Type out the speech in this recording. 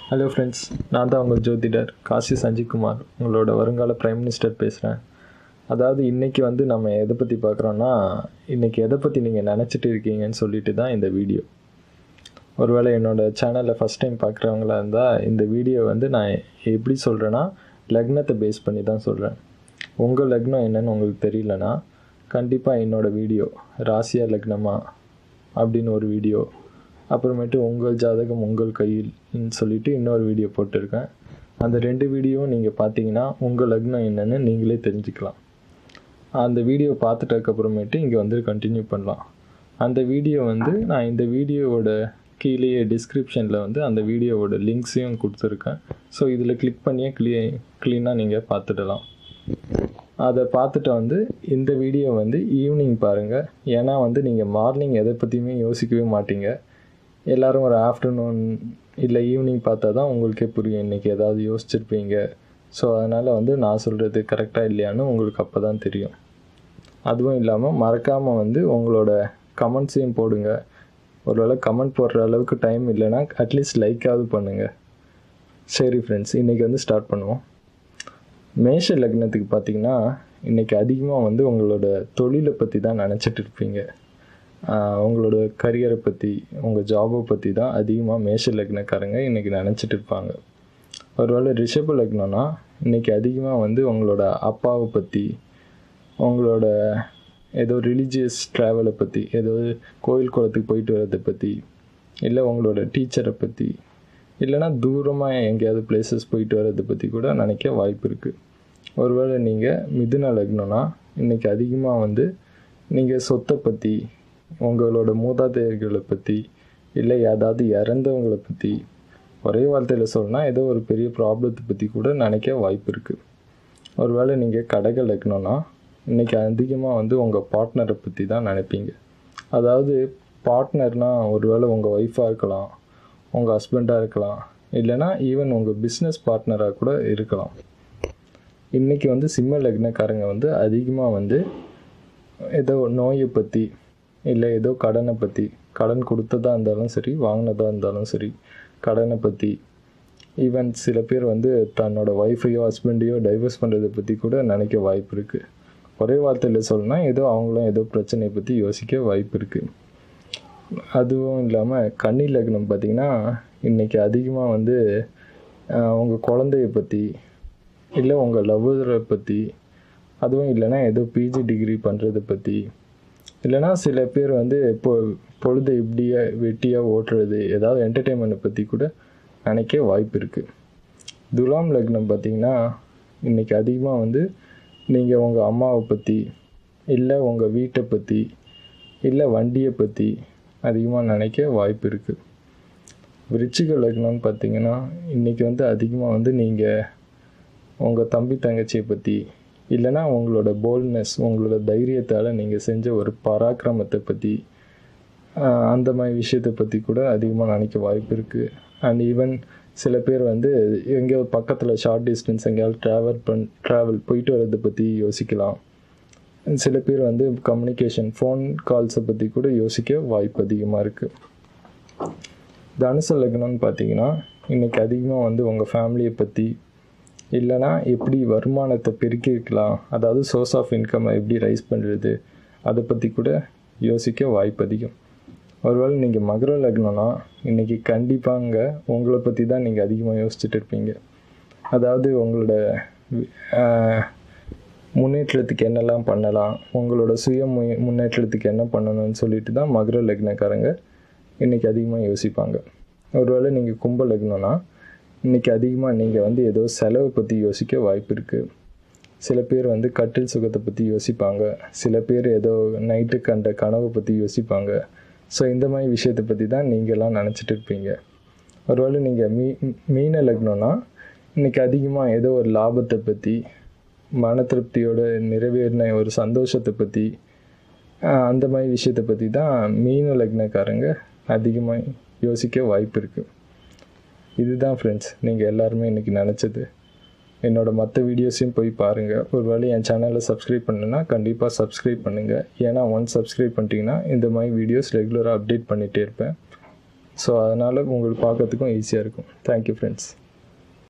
hello friends நான் தான் உங்கள் ஜோதிடர் காசி சஞ்சிக்குமார் உங்களோட வருங்கால பிரைம் மினிஸ்டர் பேசுகிறேன் அதாவது இன்றைக்கி வந்து நம்ம எதை பற்றி பார்க்குறோன்னா இன்றைக்கி எதை பற்றி நீங்கள் நினச்சிட்டு இருக்கீங்கன்னு சொல்லிட்டு தான் இந்த வீடியோ ஒருவேளை என்னோடய சேனலில் ஃபஸ்ட் டைம் பார்க்குறவங்களா இருந்தால் இந்த வீடியோ வந்து நான் எப்படி சொல்கிறேன்னா லக்னத்தை பேஸ் பண்ணி தான் சொல்கிறேன் உங்கள் லக்னம் என்னன்னு உங்களுக்கு தெரியலனா கண்டிப்பாக என்னோடய வீடியோ ராசியா லக்னமா அப்படின்னு ஒரு வீடியோ அப்புறமேட்டு உங்கள் ஜாதகம் உங்கள் கையில்னு சொல்லிட்டு இன்னொரு வீடியோ போட்டிருக்கேன் அந்த ரெண்டு வீடியோவும் நீங்கள் பார்த்தீங்கன்னா உங்கள் லக்னம் என்னன்னு நீங்களே தெரிஞ்சுக்கலாம் அந்த வீடியோ பார்த்துட்டதுக்கப்புறமேட்டு இங்கே வந்து கண்டினியூ பண்ணலாம் அந்த வீடியோ வந்து நான் இந்த வீடியோவோட கீழேயே டிஸ்கிரிப்ஷனில் வந்து அந்த வீடியோவோட லிங்க்ஸையும் கொடுத்துருக்கேன் ஸோ இதில் கிளிக் பண்ணியே க்ளீ க்ளீனாக நீங்கள் பார்த்துடலாம் அதை பார்த்துட்டு வந்து இந்த வீடியோ வந்து ஈவினிங் பாருங்கள் ஏன்னா வந்து நீங்கள் மார்னிங் எதை பற்றியுமே யோசிக்கவே மாட்டீங்க எல்லோரும் ஒரு ஆஃப்டர்நூன் இல்லை ஈவினிங் பார்த்தா தான் உங்களுக்கே புரியும் இன்றைக்கி ஏதாவது யோசிச்சிருப்பீங்க ஸோ அதனால் வந்து நான் சொல்கிறது கரெக்டாக இல்லையான்னு உங்களுக்கு அப்போ தான் தெரியும் அதுவும் இல்லாமல் மறக்காமல் வந்து உங்களோட கமெண்ட்ஸையும் போடுங்க ஒருவேளை கமெண்ட் போடுற அளவுக்கு டைம் இல்லைன்னா அட்லீஸ்ட் லைக்காவது பண்ணுங்கள் சரி ஃப்ரெண்ட்ஸ் இன்றைக்கி வந்து ஸ்டார்ட் பண்ணுவோம் மேஷ லக்னத்துக்கு பார்த்தீங்கன்னா இன்றைக்கி அதிகமாக வந்து உங்களோட தொழிலை பற்றி தான் நினச்சிட்டு இருப்பீங்க உங்களோட கரியரை பற்றி உங்கள் ஜாபை பற்றி தான் அதிகமாக மேஷ லக்னக்காரங்க இன்றைக்கி நினச்சிட்டு இருப்பாங்க ஒருவேளை ரிஷப லக்னம்னா இன்றைக்கி அதிகமாக வந்து உங்களோட அப்பாவை பற்றி உங்களோட ஏதோ ரிலீஜியஸ் ட்ராவலை பற்றி ஏதோ கோயில் குளத்துக்கு போயிட்டு வர்றதை பற்றி இல்லை உங்களோட டீச்சரை பற்றி இல்லைனா தூரமாக எங்கேயாவது பிளேசஸ் போயிட்டு வர்றதை பற்றி கூட நினைக்க வாய்ப்பு இருக்குது ஒருவேளை நீங்கள் மிதுன லக்னம்னா இன்றைக்கி அதிகமாக வந்து நீங்கள் சொத்தை பற்றி உங்களோட மூதாதையர்களை பற்றி இல்லை ஏதாவது இறந்தவங்களை பற்றி ஒரே வார்த்தையில் சொல்லணும்னா ஏதோ ஒரு பெரிய ப்ராப்ளத்தை பற்றி கூட நினைக்க வாய்ப்பு இருக்குது ஒருவேளை நீங்கள் கடக லக்னம்னா இன்றைக்கி அதிகமாக வந்து உங்கள் பார்ட்னரை பற்றி தான் நினைப்பீங்க அதாவது பார்ட்னர்னால் ஒருவேளை உங்கள் ஒய்ஃபாக இருக்கலாம் உங்கள் ஹஸ்பண்டாக இருக்கலாம் இல்லைனா ஈவன் உங்கள் பிஸ்னஸ் பார்ட்னராக கூட இருக்கலாம் இன்றைக்கி வந்து சிம்ம லக்னக்காரங்க வந்து அதிகமாக வந்து ஏதோ நோயை பற்றி இல்லை ஏதோ கடனை பற்றி கடன் கொடுத்ததா இருந்தாலும் சரி வாங்கினதா இருந்தாலும் சரி கடனை பற்றி ஈவன் சில பேர் வந்து தன்னோட ஒய்ஃபையோ ஹஸ்பண்டையோ டைவர்ஸ் பண்ணுறதை பற்றி கூட நினைக்க வாய்ப்பு இருக்குது ஒரே வார்த்தையில் சொல்லணும்னா ஏதோ அவங்களும் ஏதோ பிரச்சனையை பற்றி யோசிக்க வாய்ப்பு இருக்குது அதுவும் இல்லாமல் கன்னி லக்னம் பார்த்திங்கன்னா இன்றைக்கி அதிகமாக வந்து உங்கள் குழந்தைய பற்றி இல்லை உங்கள் லவ்வரை பற்றி அதுவும் இல்லைன்னா ஏதோ பிஜி டிகிரி பண்ணுறதை பற்றி இல்லைனா சில பேர் வந்து இப்போ பொழுது இப்படியே வெட்டியாக ஓட்டுறது ஏதாவது என்டர்டெயின்மெண்ட்டை பற்றி கூட நினைக்க வாய்ப்பு இருக்குது துலாம் லக்னம் பார்த்திங்கன்னா இன்றைக்கி அதிகமாக வந்து நீங்கள் உங்கள் அம்மாவை பற்றி இல்லை உங்கள் வீட்டை பற்றி இல்லை வண்டியை பற்றி அதிகமாக நினைக்க வாய்ப்பு இருக்குது விருச்சிக லக்னம்னு பார்த்தீங்கன்னா இன்றைக்கி வந்து அதிகமாக வந்து நீங்கள் உங்கள் தம்பி தங்கச்சியை பற்றி இல்லைனா உங்களோட போல்ட்னஸ் உங்களோட தைரியத்தால் நீங்கள் செஞ்ச ஒரு பராக்கிரமத்தை பற்றி அந்த மாதிரி விஷயத்தை பற்றி கூட அதிகமாக நினைக்க வாய்ப்பு இருக்குது அண்ட் ஈவன் சில பேர் வந்து எங்கேயாவது பக்கத்தில் ஷார்ட் டிஸ்டன்ஸ் எங்கேயாவது ட்ராவல் பண் ட்ராவல் போயிட்டு வர்றதை பற்றி யோசிக்கலாம் சில பேர் வந்து கம்யூனிகேஷன் ஃபோன் கால்ஸை பற்றி கூட யோசிக்க வாய்ப்பு அதிகமாக இருக்குது தனுசு லக்னம்னு பார்த்தீங்கன்னா இன்றைக்கி அதிகமாக வந்து உங்கள் ஃபேமிலியை பற்றி இல்லைனா எப்படி வருமானத்தை பெருக்கிக்கலாம் அதாவது சோர்ஸ் ஆஃப் இன்கம்மை எப்படி ரைஸ் பண்ணுறது அதை பற்றி கூட யோசிக்க வாய்ப்பு அதிகம் ஒருவேளை நீங்கள் மகர லக்னம்னா இன்றைக்கி கண்டிப்பாங்க உங்களை பற்றி தான் நீங்கள் அதிகமாக யோசிச்சுட்டு இருப்பீங்க அதாவது உங்களோட முன்னேற்றத்துக்கு என்னெல்லாம் பண்ணலாம் உங்களோட சுய மு முன்னேற்றத்துக்கு என்ன பண்ணணும்னு சொல்லிட்டு தான் மகர லக்னக்காரங்க இன்றைக்கி அதிகமாக யோசிப்பாங்க ஒருவேளை நீங்கள் கும்ப லக்னம்னா இன்றைக்கி அதிகமாக நீங்கள் வந்து ஏதோ செலவை பற்றி யோசிக்க வாய்ப்பு இருக்குது சில பேர் வந்து கட்டில் சுகத்தை பற்றி யோசிப்பாங்க சில பேர் ஏதோ நைட்டு கண்ட கனவை பற்றி யோசிப்பாங்க ஸோ இந்த மாதிரி விஷயத்தை பற்றி தான் நீங்கள்லாம் நினச்சிட்டு இருப்பீங்க ஒருவேளை நீங்கள் மீ மீன லக்னம்னா இன்றைக்கி அதிகமாக ஏதோ ஒரு லாபத்தை பற்றி மன திருப்தியோட நிறைவேறின ஒரு சந்தோஷத்தை பற்றி அந்த மாதிரி விஷயத்தை பற்றி தான் மீன லக்னக்காரங்க அதிகமாக யோசிக்க வாய்ப்பு இருக்குது இதுதான் ஃப்ரெண்ட்ஸ் நீங்கள் எல்லாருமே இன்றைக்கி நினச்சது என்னோடய மற்ற வீடியோஸையும் போய் பாருங்கள் ஒரு வேளை என் சேனலை சப்ஸ்கிரைப் பண்ணுன்னா கண்டிப்பாக சப்ஸ்கிரைப் பண்ணுங்கள் ஏன்னா ஒன்ஸ் சப்ஸ்கிரைப் பண்ணிட்டீங்கன்னா இந்த மாதிரி வீடியோஸ் ரெகுலராக அப்டேட் பண்ணிகிட்டே இருப்பேன் ஸோ அதனால் உங்களுக்கு பார்க்கறதுக்கும் ஈஸியாக இருக்கும் தேங்க்யூ ஃப்ரெண்ட்ஸ்